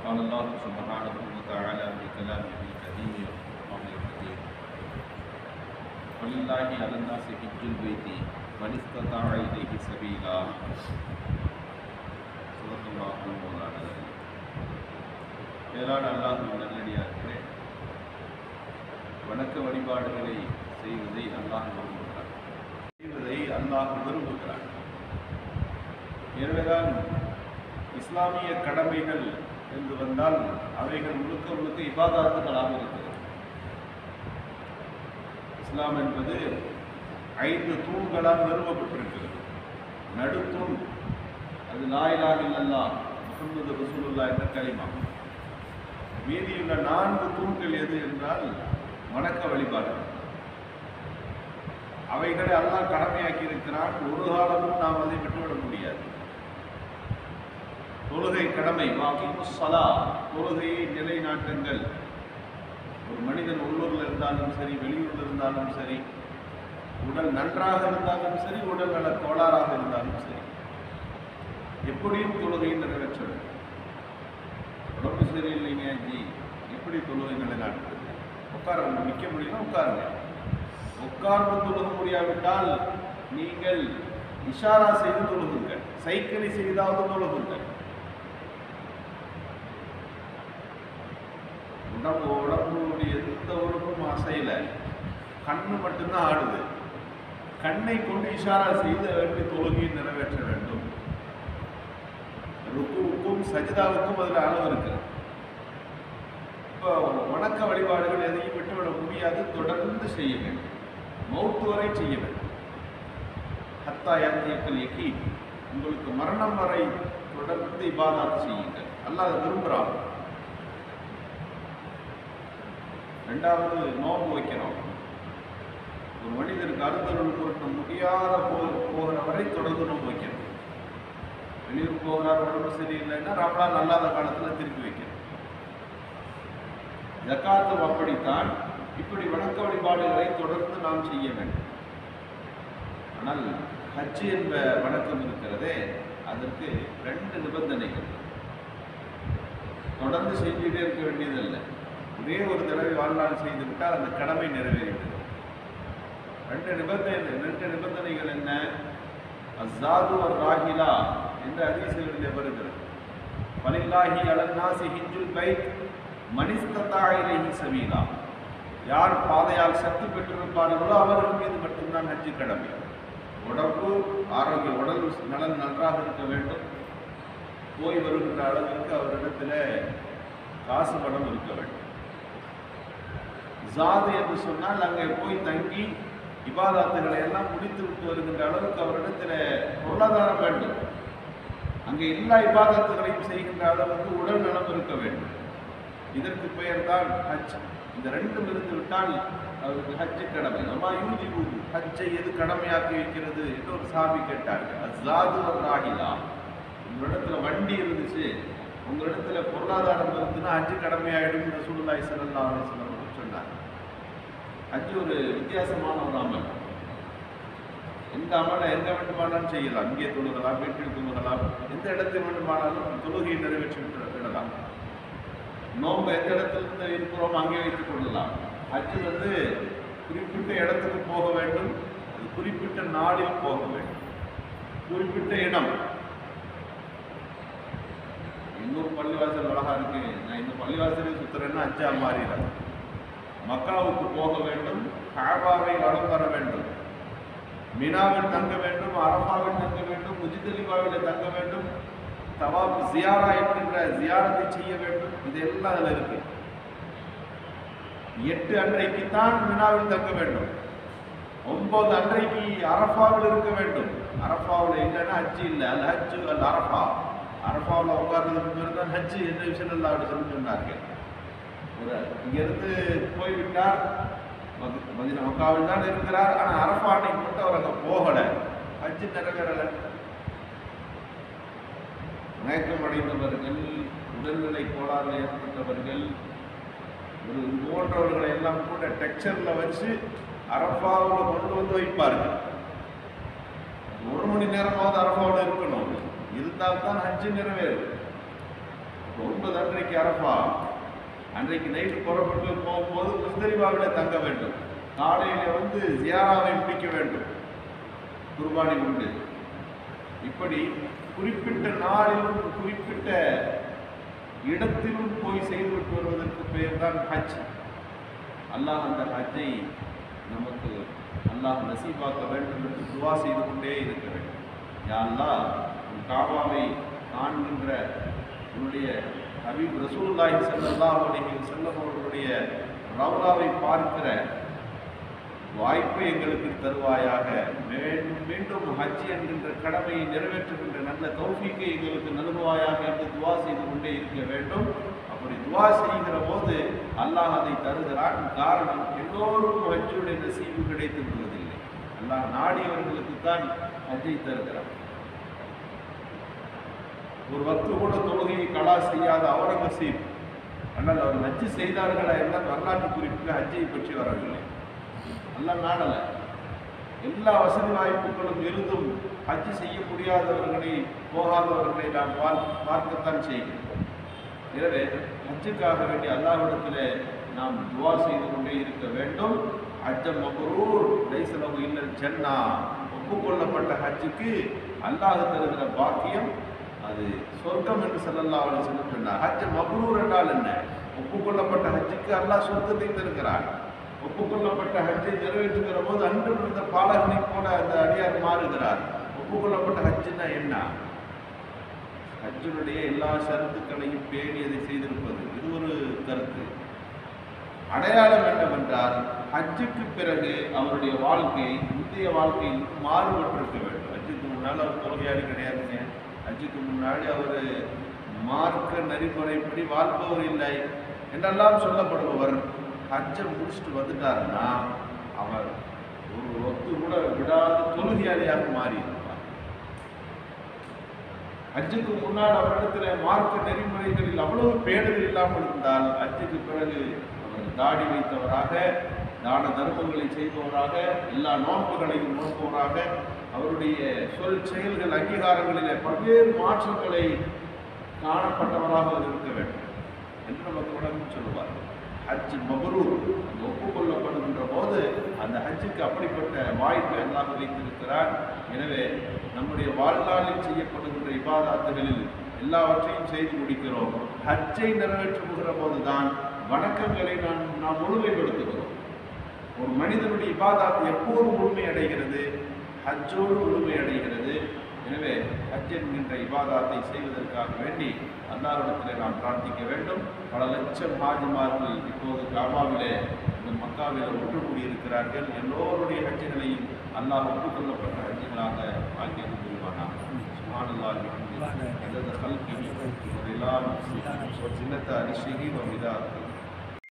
قال الله سبحانه وتعالى في كلامه الكريم والقرآن الحكيم ولله على الناس حج البيت من استطاع إليه سبيلا صدق الله مولانا மேலான அல்லாஹ் நல்லடியார்களே வணக்க வழிபாடுகளை செய்வதை அல்லாஹ் விரும்புகிறார் செய்வதை அல்லாஹ் விரும்புகிறார் எனவேதான் இஸ்லாமிய கடமைகள் என்று வந்தால் அவைகள் முழுக்க முழுக்க இபாதாத்துகளாக இருக்கிறது இஸ்லாம் என்பது ஐந்து தூண்களால் நிறுவப்பட்டிருக்கிறது நடுத்தூண் அது லாயிலாக இல்லல்லா முகமது ரசூலுல்லா என்ற களிமா மீதியுள்ள நான்கு தூண்கள் எது என்றால் வணக்க வழிபாடு அவைகளை அல்லாஹ் கடமையாக்கி இருக்கிறான் ஒரு காலமும் நாம் அதை விட்டுவிட முடியாது தொழுகை கடமை வாக்கிமு சலா தொழுகையை நிலைநாட்டுங்கள் ஒரு மனிதன் உள்ளூரில் இருந்தாலும் சரி வெளியூரில் இருந்தாலும் சரி உடல் நன்றாக இருந்தாலும் சரி உடல் நல கோளாறாக இருந்தாலும் சரி எப்படியும் தொழுகையை நிறைவேற்ற வேண்டும் உடம்பு சரியில்லைங்க ஜி எப்படி தொழுகை நிலைநாட்டுறது உட்கார நிற்க முடியும்னா உட்காருங்க உட்கார்ந்து தொழுக முடியாவிட்டால் நீங்கள் இஷாரா செய்து தொழுகுங்கள் சைக்கிளை செய்தாவது தொழுகுங்கள் உடம்பு உடம்புடைய எந்த உடம்பும் அசையல கண்ணு மட்டும்தான் ஆடுது கண்ணை கொண்டு இஷாரா செய்து வேண்டிய தொழுகையை நிறைவேற்ற வேண்டும் ருக்குவுக்கும் சஜிதாவுக்கும் அதில் அளவு இருக்கு இப்போ வணக்க வழிபாடுகள் எதையும் விட்டுவிட முடியாது தொடர்ந்து செய்ய வேண்டும் மௌத்து வரை செய்ய வேண்டும் ஹத்தா யாத்தியக்கல் எக்கி உங்களுக்கு மரணம் வரை தொடர்ந்து இபாதாத் செய்யுங்கள் அல்லாஹ் விரும்புகிறான் ரெண்டாவது நோன்பு வைக்கிறோம் ஒரு மனிதருக்கு அறுத்தருள் பொருட்ட முடியாத போ போகிற வரை தொடர்ந்து நோன்பு வைக்கணும் வெளியூர் போகிறார் உடம்பு சரியில்லைன்னா ரமலான் அல்லாத காலத்தில் திருப்பி வைக்கணும் ஜக்காத்தும் அப்படித்தான் இப்படி வணக்க வழிபாடுகளை தொடர்ந்து நாம் செய்ய வேண்டும் ஆனால் ஹஜ் என்ற வணக்கம் இருக்கிறதே அதற்கு ரெண்டு நிபந்தனைகள் தொடர்ந்து செஞ்சுட்டே இருக்க வேண்டியதில்லை ஒரே ஒரு தடவை வாழ்நாள் செய்து விட்டால் அந்த கடமை நிறைவேறிவிடும் ரெண்டு நிபந்தனை ரெண்டு நிபந்தனைகள் என்ன அசாது ஒரு ராகிலா என்ற அதிசயங்களில் வருகிறது வலில்லாஹி அலன்னாசி ஹிஞ்சுல் பைத் மனிஸ்தத்தாயிலேஹி சபீலா யார் பாதையால் சக்தி பெற்றிருப்பார்களோ அவர்கள் மீது மட்டும்தான் ஹஜ்ஜு கடமை உடம்பு ஆரோக்கிய உடல் நலன் நன்றாக இருக்க வேண்டும் போய் வருகின்ற அளவிற்கு அவரிடத்தில் காசு பணம் இருக்க வேண்டும் ஜாது என்று சொன்னால் அங்கே போய் தங்கி இபாதாத்துகளை எல்லாம் முடித்து விட்டு வருகின்ற அளவுக்கு அவரிடத்தில் பொருளாதாரம் வேண்டும் அங்கே எல்லா இபாதத்துகளையும் செய்கின்ற அளவுக்கு உடல் நலம் இருக்க வேண்டும் இதற்கு பெயர் தான் ஹஜ் இந்த ரெண்டும் இருந்து விட்டால் அவருக்கு ஹஜ்ஜு கடமை அம்மா யூஜி ஊது ஹஜ்ஜை எது கடமையாக்கி வைக்கிறது என்று ஒரு சாமி கேட்டார்கள் அசாது ராகிலா உங்களிடத்துல வண்டி இருந்துச்சு உங்களிடத்துல பொருளாதாரம் இருந்துன்னா ஹஜ்ஜு கடமையாயிடும் ரசூலுல்லாஹி ஸல்லல்லாஹு அலைஹி வஸல்லம் சொன்னார் ஹஜ் ஒரு வித்தியாசமான ஒரு அமல் எந்த அமலை எங்க வேண்டுமானாலும் செய்யலாம் இங்கே தொழுகலாம் வீட்டில் தொழுகலாம் எந்த இடத்தில் வேண்டுமானாலும் தொழுகையை நிறைவேற்றி விட்டு விடலாம் நோன்பு எந்த இடத்துல இருந்து இருக்கிறோம் அங்கே வைத்துக் கொள்ளலாம் ஹஜ் வந்து குறிப்பிட்ட இடத்துக்கு போக வேண்டும் அது குறிப்பிட்ட நாளில் போக வேண்டும் குறிப்பிட்ட இடம் இன்னொரு பள்ளிவாசல் அழகா இருக்கு நான் இந்த பள்ளிவாசலை சுத்துறேன்னா அஞ்சா மாறிடுறேன் மக்காவுக்கு போக வேண்டும் காபாவை வலம் வர வேண்டும் மினாவில் தங்க வேண்டும் அரபாவில் தங்க வேண்டும் முஜிதலிபாவில் தங்க வேண்டும் தவாப் ஜியாரா என்கின்ற ஜியாரத்தை செய்ய வேண்டும் இதெல்லாம் அதில் இருக்கு எட்டு அன்றைக்கு தான் மினாவில் தங்க வேண்டும் ஒன்பது அன்றைக்கு அரஃபாவில் இருக்க வேண்டும் அரஃபாவில் இல்லைன்னா ஹஜ்ஜு இல்லை அது ஹஜ்ஜு அல் அரஃபா அரஃபாவில் உட்கார்ந்ததுக்கு பேர் தான் ஹஜ்ஜு என்று விஷயம் அப்படி சொல்லி சொன்னார்கள் ஒரு இங்கிருந்து போய்விட்டார் மதி- மதினா மக்காவில் தான் இருக்கிறார் ஆனால் அரஃபா அன்னைக்கு மட்டும் அவர் அங்கே போகலை ஹஜ்ஜு நிறைவேறலை மயக்கம் அடைந்தவர்கள் உடல்நிலை கோளாறு ஏற்பட்டவர்கள் ஒரு இது போன்றவர்களை எல்லாம் கூட டெக்ஸ்சரில் வச்சு அரஃபாவில் கொண்டு வந்து வைப்பார்கள் ஒரு மணி நேரமாவது அரஃபாவில் இருக்கணும் இருந்தால் தான் ஹஜ்ஜு நிறைவேறும் ஒன்பது அன்றைக்கு அரஃபா அன்றைக்கு நைட்டு புறப்பட்டு போகும்போது முஸ்தலிபாவில் தங்க வேண்டும் காலையில வந்து ஜியாராவை முடிக்க வேண்டும் குர்பானி உண்டு இப்படி குறிப்பிட்ட நாளிலும் குறிப்பிட்ட இடத்திலும் போய் செய்துவிட்டு வருவதற்கு பெயர் தான் ஹஜ் அல்லாஹ் அந்த ஹஜ்ஜை நமக்கு அல்லாஹ் நசீபாக்க வேண்டும் என்று துவா செய்து கொண்டே இருக்க வேண்டும் யா அல்லாஹ் உன் காபாவை காண்கின்ற உன்னுடைய ஹபீப் ரசூலுல்லாஹி ஸல்லல்லாஹு அலைஹி வஸல்லம் அவர்களுடைய ரவுலாவை பார்க்கிற வாய்ப்பை எங்களுக்கு தருவாயாக மீண்டும் மீண்டும் ஹஜ் என்கின்ற கடமையை நிறைவேற்றுகின்ற நல்ல தௌஃபீக்கை எங்களுக்கு நல்குவாயாக என்று துவா செய்து கொண்டே இருக்க வேண்டும் அப்படி துவா செய்கிற போது அல்லாஹ் அதை தருகிறான் காரணம் எல்லோருக்கும் ஹஜ்ஜுடைய நசீபு கிடைத்து விடுவதில்லை அல்லாஹ் நாடியவர்களுக்கு தான் ஹஜ்ஜை தருகிறான் ஒரு வக்து கூட தொழுகையை கலா செய்யாத அவுரங்கசீப் ஆனால் அவர் ஹஜ்ஜு செய்தார்களா எல்லாம் வரலாற்று குறிப்பில் ஹஜ்ஜை பற்றி வரவில்லை எல்லாம் நாடல எல்லா வசதி வாய்ப்புகளும் இருந்தும் ஹஜ் செய்ய முடியாதவர்களை போகாதவர்களை நாம் பார்க்க பார்க்கத்தான் செய்கிறோம் எனவே ஹஜ்ஜுக்காக வேண்டி அல்லாஹ்விடத்தில் நாம் துவா செய்து கொண்டே இருக்க வேண்டும் ஹஜ்ஜ மபரூர் லைசலவு இல்லல் ஜன்னா ஒப்புக்கொள்ளப்பட்ட ஹஜ்ஜுக்கு அல்லாஹ் தருகிற பாக்கியம் அது சொர்க்கம் என்று ஸல்லல்லாஹு அலைஹி வஸல்லம் சொன்னார் ஹஜ் மபரூர் என்றால் என்ன ஒப்புக்கொள்ளப்பட்ட ஹஜ்ஜுக்கு அல்லாஹ் சொர்க்கத்தை தருகிறான் ஒப்புக்கொள்ளப்பட்ட ஹஜ்ஜை நிறைவேற்றுகிற போது அன்று இருந்த பாலகனை போல அந்த அடியார் மாறுகிறார் ஒப்புக்கொள்ளப்பட்ட ஹஜ்ஜுன்னா என்ன ஹஜ்ஜுடைய எல்லா ஷரத்துக்களையும் பேணி அதை செய்திருப்பது இது ஒரு கருத்து அடையாளம் என்னவென்றால் ஹஜ்ஜுக்கு பிறகு அவருடைய வாழ்க்கை முந்தைய வாழ்க்கையில் மாறுபட்டிருக்க வேண்டும் ஹஜ்ஜுக்கு முன்னால் அவர் தொழுகையாளி கிடையாதுங்க ஹஜ்ஜுக்கு முன்னாடி அவர் மார்க்க நெறிமுறைப்படி வாழ்பவர் இல்லை என்றெல்லாம் சொல்லப்படுபவர் ஹஜ்ஜை முடிச்சுட்டு வந்துட்டாருன்னா அவர் ஒரு ஒத்து கூட விடாத தொழுகையாளியாக மாறி இருப்பார் ஹஜ்ஜுக்கு முன்னால் அவரிடத்தில் மார்க்க நெறிமுறைகளில் அவ்வளவு பேடுகள் இல்லாமல் இருந்தால் ஹஜ்ஜுக்கு பிறகு அவர் தாடி வைத்தவராக தான தர்மங்களை செய்பவராக எல்லா நோன்புகளையும் நோக்குவராக அவருடைய சொல் செயல்கள் அங்கீகாரங்களிலே பல்வேறு மாற்றங்களை காணப்பட்டவராக அவர் இருக்க வேண்டும் என்று நமக்கு உடம்பு சொல்லுவார் ஹஜ் மபரூர் அந்த ஒப்புக்கொள்ளப்படுகின்ற போது அந்த ஹஜ்ஜுக்கு அப்படிப்பட்ட வாய்ப்பை அல்லாஹ் வைத்திருக்கிறார் எனவே நம்முடைய வாழ்நாளில் செய்யப்படுகின்ற இபாதாத்துகளில் எல்லாவற்றையும் செய்து முடிக்கிறோம் ஹஜ்ஜை நிறைவேற்றுகிற போதுதான் வணக்கங்களை நாம் நாம் முழுமைப்படுத்துகிறோம் ஒரு மனிதனுடைய இபாதாத் எப்போது முழுமை அடைகிறது ஹஜ்ஜோடு முழுமை அடைகிறது எனவே ஹஜ் என்கின்ற இபாதாத்தை செய்வதற்காக வேண்டி அல்லாஹ்விடத்திலே நாம் பிரார்த்திக்க வேண்டும் பல லட்சம் ஹாஜிமார்கள் இப்போது காபாவிலே இந்த மக்காவிலே ஒன்று கூடியிருக்கிறார்கள் எல்லோருடைய ஹஜ்ஜுகளையும் அல்லாஹ் ஒப்புக்கொள்ளப்பட்ட ஹஜ்ஜுகளாக ஆக்கியது புரிவானாக சுப்ஹானல்லாஹி வபிஹம்திஹி அதத கல்கிஹி வ ரிலா நஃப்ஸிஹி வ ஜின்னத அரிஷிஹி வ மிதாத்